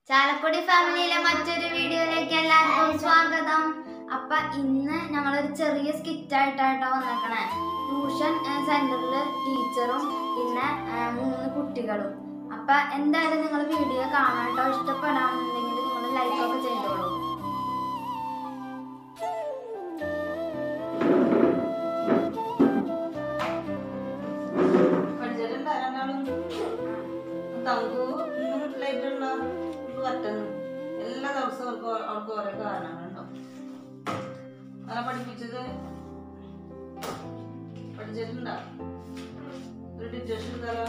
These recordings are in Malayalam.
ചാലക്കുടി ഫാമിലിയിലെ മറ്റൊരു വീഡിയോയിലേക്ക് എല്ലാവർക്കും സ്വാഗതം അപ്പൊ ഇന്ന് ഞങ്ങളൊരു ചെറിയ സ്കിറ്റ് ആയിട്ടാട്ടോ വന്നേക്കണേ ട്യൂഷൻ സെന്ററിൽ ടീച്ചറും പിന്നെ ആ, മൂന്ന് കുട്ടികളും അപ്പൊ എന്തായാലും നിങ്ങൾ വീഡിയോ കാണാട്ടോ ഇഷ്ടപ്പെടാമെന്നുണ്ടെങ്കിൽ നിങ്ങൾ ലൈക്ക് ഒക്കെ ചെയ്തോളൂ പഠിച്ചിട്ടുണ്ടോ രണ്ടാളും തങ്കു ഇന്ന് വീട്ടിലായിട്ടുണ്ടോ ഇത് പറ്റുന്നു എല്ലാ ദിവസവും അവർക്ക് ഓ- അവർക്ക് ഓരോ കാരണങ്ങളുണ്ടാവും അങ്ങനെ പഠിപ്പിച്ചത് പഠിച്ചിട്ടുണ്ടോ ഒരു ഡിറ്റേഷൻ എടുത്താലോ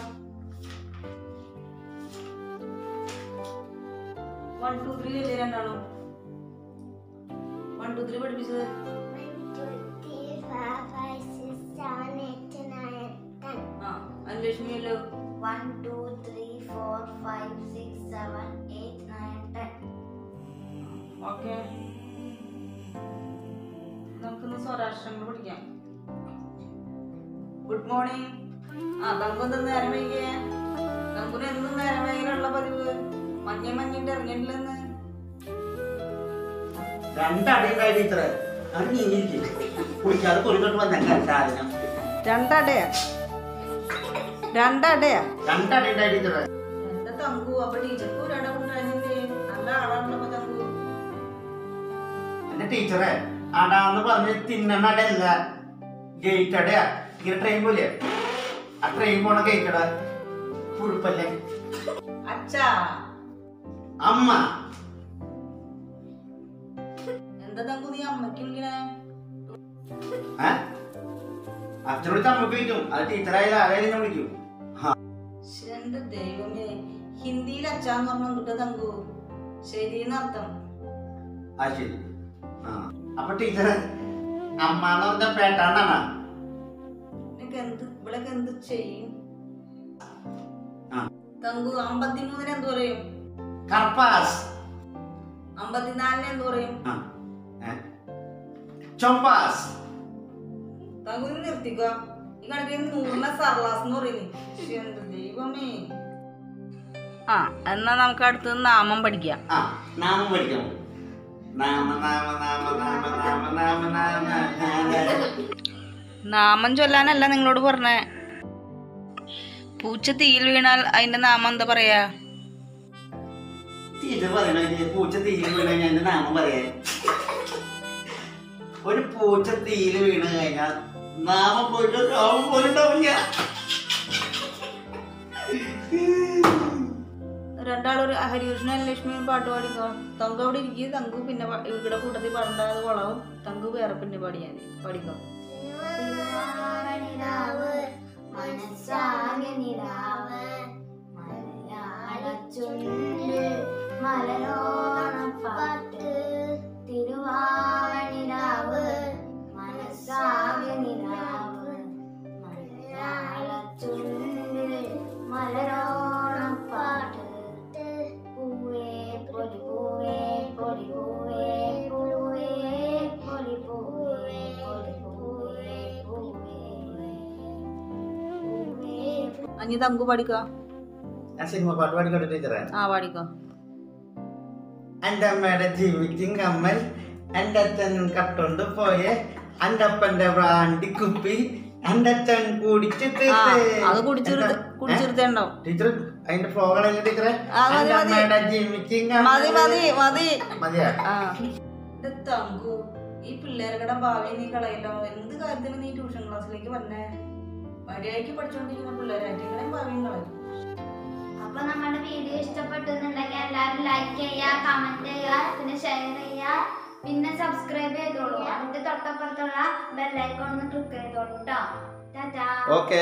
വൺ ടു ത്രീ അല്ലേ രണ്ടാളും വൺ ടു ത്രീ പഠിപ്പിച്ചത് ആ അന്വേഷണിയല്ലോ one two three four five six seven eight nine ten okay നമുക്കിന്ന് സ്വരാഷ്ട്രങ്ങൾ പഠിക്കാം ഗുഡ് മോർണിംഗ് ആ നമുക്കൊന്ന് നേരം വൈകിയേ നമുക്കൊരു എന്നും നേരം വൈകിയുള്ള പതിവ് മഞ്ഞ മഞ്ഞിട്ട് ഇറങ്ങിയിട്ടില്ലെന്ന് രണ്ടടി ഉണ്ടായി ഇത്ര അത് നീങ്ങിയിരിക്കും കുളിക്കാതെ കുളിക്കോട്ട് വന്നേക്കാൻ സാധനം രണ്ടടയാ രണ്ടടയാ രണ്ടടി ഉണ്ടായി ഇത്ര എന്റെ തങ്കു അപ്പൊ ടീച്ചർക്ക് ഒരട കൊണ്ടുവരുന്നില്ലേ നല്ല ആളാണല്ലോ അപ്പൊ തങ്കു എന്റെ ടീച്ചറെ അടാന്ന് പറഞ്ഞ് തിന്നണ അടയല്ല ഗേറ്റ് അടയാ ഇങ്ങനെ ട്രെയിൻ പോലെ ആ ട്രെയിൻ പോണ ഗേറ്റ് അട പുഴുപ്പല്ലേ അച്ഛാ അമ്മ എന്താ തങ്കു നീ അമ്മയ്ക്ക് വിളിക്കണേ ഏ അച്ഛനോട് അമ്മ വിളിക്കും അത് ടീച്ചറായാലും ആരായാലും ഞാൻ വിളിക്കും ശ്ശെ, എന്റെ ദൈവമേ ഹിന്ദിയിൽ അച്ഛാന്ന് പറഞ്ഞു കിട്ട തങ്കു ശരിയെന്നർത്ഥം ആ ശരി ആ അപ്പൊ ടീച്ചർ അമ്മ എന്ന് പറഞ്ഞ പേട്ടാണ്ടാണ് നിനക്ക് എന്ത് ഇവിടൊക്കെ എന്ത് ചെയ്യും ആ തങ്കു അമ്പത്തിമൂന്നിന് എന്ത് പറയും കർപ്പാസ് അമ്പത്തിനാലിന് എന്ത് പറയും ആ ഏ ചൊമ്പാസ് തങ്കു ഇത് നിർത്തിക്കോ ഈ കണക്കിന് നൂറിനെ സർലാസ് എന്ന് പറയുന്നു ശ്ശെ, എന്റെ ദൈവമേ ആ എന്നാ നമുക്ക് അടുത്ത് നാമം പഠിക്കാം ആ നാമം പഠിക്കാം നാമ നാമ നാമ നാമ നാമ നാമ നാമ നാമ നാമം ചൊല്ലാനല്ല നിങ്ങളോട് പറഞ്ഞേ പൂച്ച തീയിൽ വീണാൽ അതിന്റെ നാമം എന്താ പറയാ ടീച്ചർ പറയണ പൂച്ച തീയിൽ വീണ് കഴിഞ്ഞാൽ എന്റെ നാമം പറയാ ഒരു പൂച്ച തീയിൽ വീണ് കഴിഞ്ഞാൽ നാമം പോയിട്ട് നാമം പോലും ഉണ്ടാവില്ല രണ്ടാളൊരു ഹരികൃഷ്ണൻ ലക്ഷ്മിയും പാട്ട് പാടിക്കോ തങ്കു അവിടെ ഇരിക്കുക തങ്കു പിന്നെ പാ- ഇവിടെ കൂട്ടത്തിൽ പാടേണ്ടത് കുളവും തങ്കു വേറെ പിന്നെ പാടിയാൽ മതി പാടിക്കോ തിരുവാവണിരാവ് മനസ്സാകെ നിലാവ് മലയാളച്ചുണ്ട് മലരോണപ്പാട്ട് തിരുവാവണിരാവ് മനസ്സാകെ നിലാവ് മലയാളച്ചുണ്ട് മലരോണപ്പാട്ട് പൂവേ പൊലി പൂവേ പൊലി പൂവേ പൂവേ പൊലി പൂവേ പൊലി പൂവേ പൂവേ പൂവേ അഞ്ഞി തങ്കു പാടിക്കോ ഞാൻ സിനിമ പാട്ട് പാടിക്കോട്ടെ ടീച്ചറെ ആ പാടിക്കോ എൻ്റെ അമ്മയുടെ ജീവിക്കും കമ്മൽ എൻ്റെ അച്ഛൻ കട്ടോണ്ട് പോയെ എൻ്റെ അപ്പൻ്റെ ബ്രാൻഡി കുപ്പി എൻ്റെ അച്ഛൻ കുടിച്ച് ആ തീർത്ത്. അത് കുടിച്ചിരുത്ത് എൻ്റെ- കുടിച്ചിരുത്തേണ്ടാവും ടീച്ചർ അതിന്റെ ഫ്ലോകളല്ലേ ടീച്ചറെ ആ, മതി, എൻ്റെ മതി. അമ്മയുടെ ജീവിക്കും മതി മതി മതി മതിയാ ആ തങ്കു ഈ പിള്ളേരുടെ ഭാവി നീ കളയല്ലോ എന്ത് കാര്യത്തിന് നീ ട്യൂഷൻ ക്ലാസ്സിലേക്ക് വന്നേ മര്യാദയ്ക്ക് പഠിച്ചുകൊണ്ടിരിക്കുന്ന പിള്ളേരായിട്ട് ഇങ്ങനെ ഭാവിയും കളയും അപ്പൊ നമ്മുടെ വീഡിയോ ഇഷ്ടപ്പെട്ടെന്നുണ്ടെങ്കിൽ എല്ലാവരും ലൈക്ക് ചെയ്യുക കമന്റ് ചെയ്യുക പിന്നെ ഷെയർ ചെയ്യുക പിന്നെ സബ്സ്ക്രൈബ് ചെയ്തോളൂ അതിന്റെ തൊട്ടപ്പുറത്തുള്ള ബെല്ലൈക്കോൺ ഒന്ന് ക്ലിക്ക് ചെയ്തോളൂ കേട്ടോ ടാറ്റാ ഓക്കെ